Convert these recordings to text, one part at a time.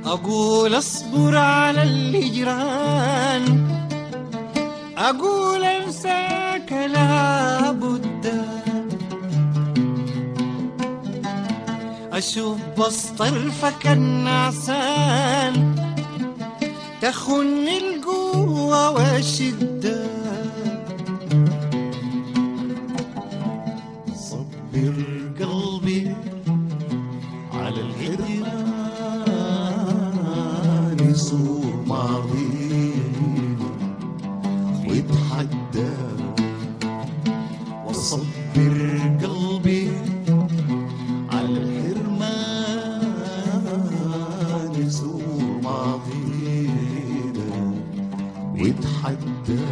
أقول اصبر على الهجران أقول أنساك لابد أشوف بس طرفك النعسان تخن القوة والشدة صبر قلبي على الهجران يصور ماضي ويتحدى وصبر قلبي على الحرمان يزور ماضينا ويتحدى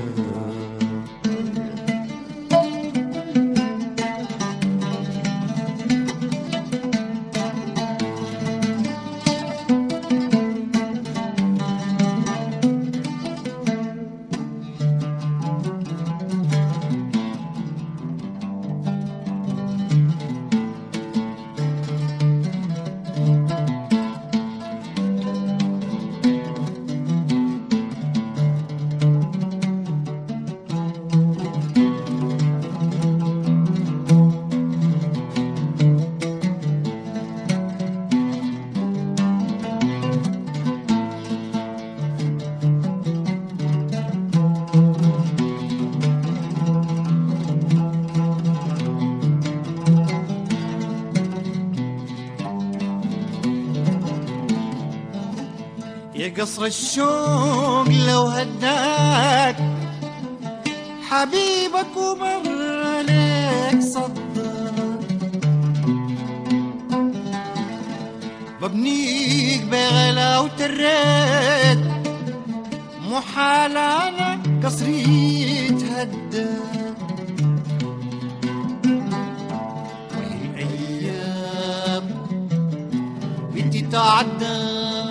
يا قصر الشوق لو هداك حبيبك ومر عليك صدق ببنيك بغلا وتريت محال انا قصري يتهدى وهي الايام بتتعدى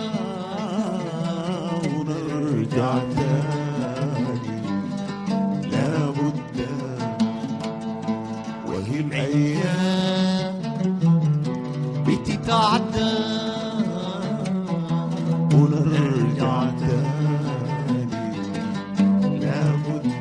ونرجع تاني لابد وهي الايام بتتعدى ونرجع تاني لابد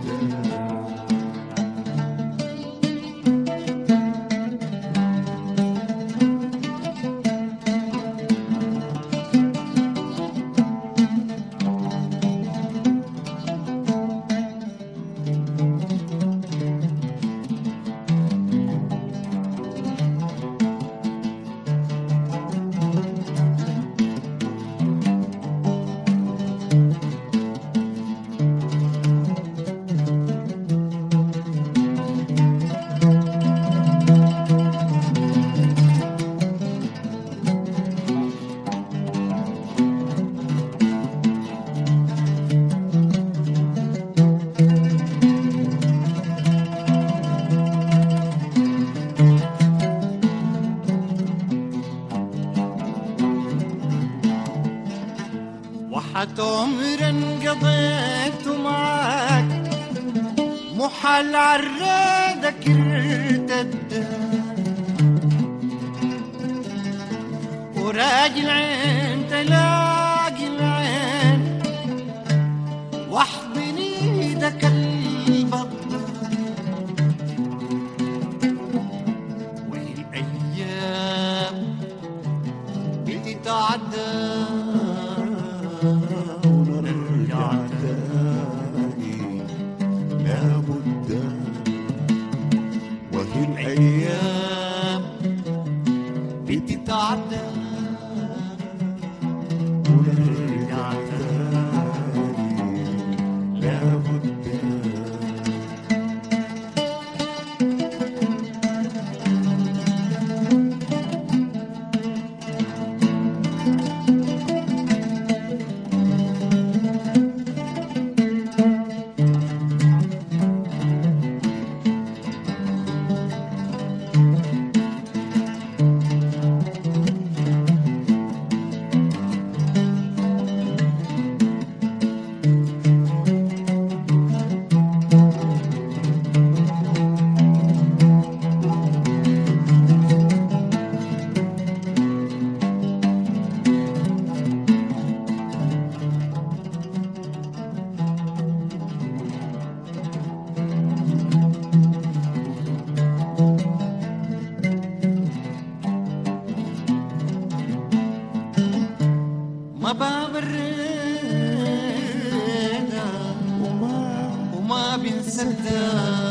وحت عمرا قضيته معاك محال عرادك ارتد وراجي العين تلاقي العين واحضن ايدك البطل وهي الايام بتتعدى ونرجع تاني لابد وهي الأيام بتتعدى ما ببردها وما وما بنسدها